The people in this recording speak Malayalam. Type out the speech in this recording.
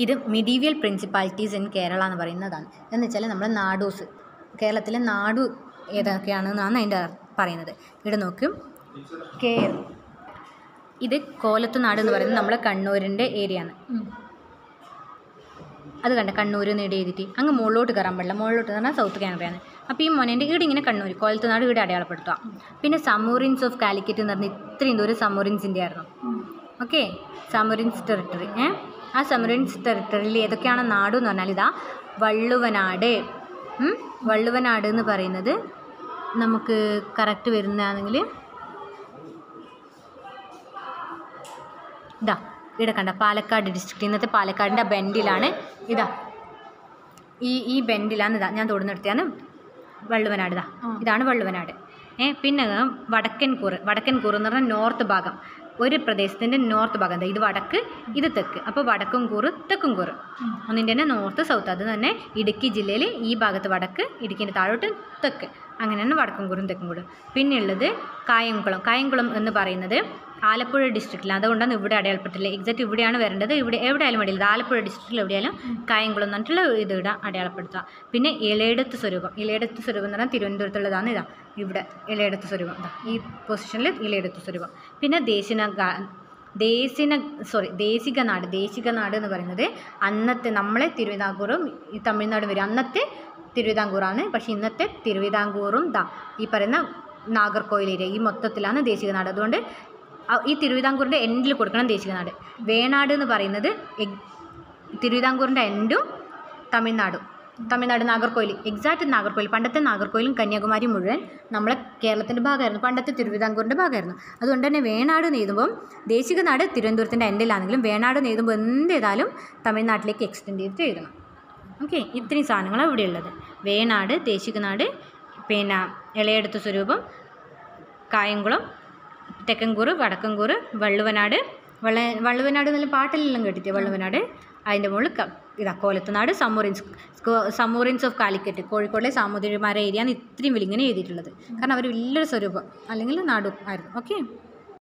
ഇത് മിഡീവിയൽ പ്രിൻസിപ്പാലിറ്റീസ് ഇൻ കേരള എന്ന് പറയുന്നതാണ് എന്ന് വെച്ചാൽ നമ്മുടെ നാഡൂസ് കേരളത്തിലെ നാടു ഏതൊക്കെയാണെന്നാണ് അതിൻ്റെ പറയുന്നത് ഇവിടെ നോക്കും കേ ഇത് കോലത്ത് നാട് എന്ന് പറയുന്നത് നമ്മളെ കണ്ണൂരിൻ്റെ ഏരിയ ആണ് അത് കണ്ട കണ്ണൂർ നേടി എഴുതിയിട്ട് അങ്ങ് മുകളിലോട്ട് കയറാൻ പാടില്ല മുകളിലോട്ട് എന്ന് പറഞ്ഞാൽ സൗത്ത് കാനറയാണ് അപ്പോൾ ഈ മോനേൻ്റെ ഇവിടെ ഇങ്ങനെ കണ്ണൂർ കോലത്ത് നാട് ഇവിടെ അടയാളപ്പെടുത്തുക പിന്നെ സമൂറിൻസ് ഓഫ് കാലിക്കറ്റ് എന്ന് പറഞ്ഞാൽ ഇത്രയും ദൂരം സമൂറിൻസിൻ്റെ ആയിരുന്നു ഓക്കെ സമറിൻസ് ടെറിട്ടറി ഏ ആ സമറിൻസ് ടെറിട്ടറിയിൽ ഏതൊക്കെയാണ് നാട് എന്ന് പറഞ്ഞാൽ ഇതാ വള്ളുവനാട് ഉം? വള്ളുവനാട് എന്ന് പറയുന്നത് നമുക്ക് കറക്റ്റ് വരുന്നതാണെങ്കിൽ ഇതാ ഇവിടെ കണ്ട പാലക്കാട് ഡിസ്ട്രിക്റ്റ് ഇന്നത്തെ പാലക്കാടിൻ്റെ ബെൻഡിലാണ് ഇതാ ഈ ഈ ബെൻഡിലാണ് ഇതാ ഞാൻ തൊടുന്നിടത്താണ് വള്ളുവനാട് ഇതാ ഇതാണ് വള്ളുവനാട് ഏ പിന്നെ വടക്കൻ കൂറ് വടക്കൻ കൂറ് എന്ന് പറഞ്ഞാൽ നോർത്ത് ഭാഗം ഒരു പ്രദേശത്തിൻ്റെ നോർത്ത് ഭാഗം ദാ ഇത് വടക്ക് ഇത് തെക്ക് അപ്പോൾ വടക്കും കൂറ് തെക്കും കൂറ് ഒന്നിൻ്റെ തന്നെ നോർത്ത് സൗത്ത് അത് തന്നെ ഇടുക്കി ജില്ലയിൽ ഈ ഭാഗത്ത് വടക്ക് ഇടുക്കിൻ്റെ താഴോട്ട് തെക്ക് അങ്ങനെ തന്നെ വടക്കും കൂറും തെക്കും കൂറും പിന്നെയുള്ളത് കായംകുളം കായംകുളം എന്ന് പറയുന്നത് ആലപ്പുഴ ഡിസ്ട്രിക്റ്റിൽ അതുകൊണ്ടാണ് ഇവിടെ അടയാളപ്പെട്ടില്ല എക്സാക്ട് ഇവിടെയാണ് വരേണ്ടത് ഇവിടെ എവിടെയായാലും വേണ്ടില്ല ഇത് ആലപ്പുഴ ഡിസ്ട്രിക്റ്റിൽ എവിടെയായാലും കായംകുളം എന്ന് പറഞ്ഞിട്ടുള്ള ഇത് ഇവിടെ അടയാളപ്പെടുത്തുക പിന്നെ ഇളയെടുത്ത് സ്വരൂപം ഇളയെടുത്ത് സ്വരൂപം എന്ന് പറഞ്ഞാൽ തിരുവനന്തപുരത്തുള്ളതാണ് ഇതാ ഇവിടെ ഇളയെടുത്ത് സ്വരൂപം ഇതാ ഈ പൊസിഷനിൽ ഇളയെടുത്ത് സ്വരൂപം പിന്നെ ദേശിന ഗാ- ദേശിന സോറി ദേശിക നാട് ദേശിക നാട് എന്ന് പറയുന്നത് അന്നത്തെ നമ്മളെ തിരുവിതാംകൂറും ഈ തമിഴ്നാടും വരും അന്നത്തെ തിരുവിതാംകൂറാണ് പക്ഷേ ഇന്നത്തെ തിരുവിതാംകൂറും ദാ ഈ പറയുന്ന നാഗർകോയിൽ ഏരിയ ഈ മൊത്തത്തിലാണ് ദേശിക നാട് അതുകൊണ്ട് ആ- ഈ തിരുവിതാംകൂറിൻ്റെ എൻഡിൽ കൊടുക്കണം ദേശിക നാട് വേണാട് എന്ന് പറയുന്നത് എഗ്- തിരുവിതാംകൂറിൻ്റെ എൻഡും തമിഴ്നാടും തമിഴ്നാട് നാഗർകോയിൽ എക്സാക്റ്റ് നാഗർകോയിൽ പണ്ടത്തെ നാഗർകോയിലും കന്യാകുമാരി മുഴുവൻ നമ്മളെ കേരളത്തിൻ്റെ ഭാഗമായിരുന്നു പണ്ടത്തെ തിരുവിതാംകൂറിൻ്റെ ഭാഗമായിരുന്നു അതുകൊണ്ട് തന്നെ വേണാട് നെയ്തുമ്പം ദേശിക നാട് തിരുവനന്തപുരത്തിൻ്റെ എൻഡിലാണെങ്കിലും വേണാട് നെയ്തുമ്പോൾ എന്ത് ചെയ്താലും തമിഴ്നാട്ടിലേക്ക് എക്സ്റ്റെൻഡ് ചെയ്തിട്ട് എഴുതണം ഓക്കെ ഇത്രയും സാധനങ്ങളാണ് ഇവിടെ ഉള്ളത് വേണാട് ദേശിക നാട് പിന്നെ ഇളയെടുത്ത സ്വരൂപം കായംകുളം തെക്കൻകൂറ് വടക്കൻകൂറ് വള്ളുവനാട് വള്ള വള്ളുവനാട് എന്നുള്ള പാട്ടിലെല്ലാം കേട്ടിട്ട് വള്ളുവനാട് അതിൻ്റെ മുകളിൽ ക- ഇതാ കോലത്തുനാട് സമൂറിൻസ് സമൂറിൻസ് ഓഫ് കാലിക്കറ്റ് കോഴിക്കോടിലെ സാമൂതിരിമാരെ ഏരിയ ഇത്രയും വലിയ ഇങ്ങനെ എഴുതിയിട്ടുള്ളത് കാരണം അവർ വലിയൊരു സ്വരൂപം അല്ലെങ്കിൽ നാടും ആയിരുന്നു ഓക്കെ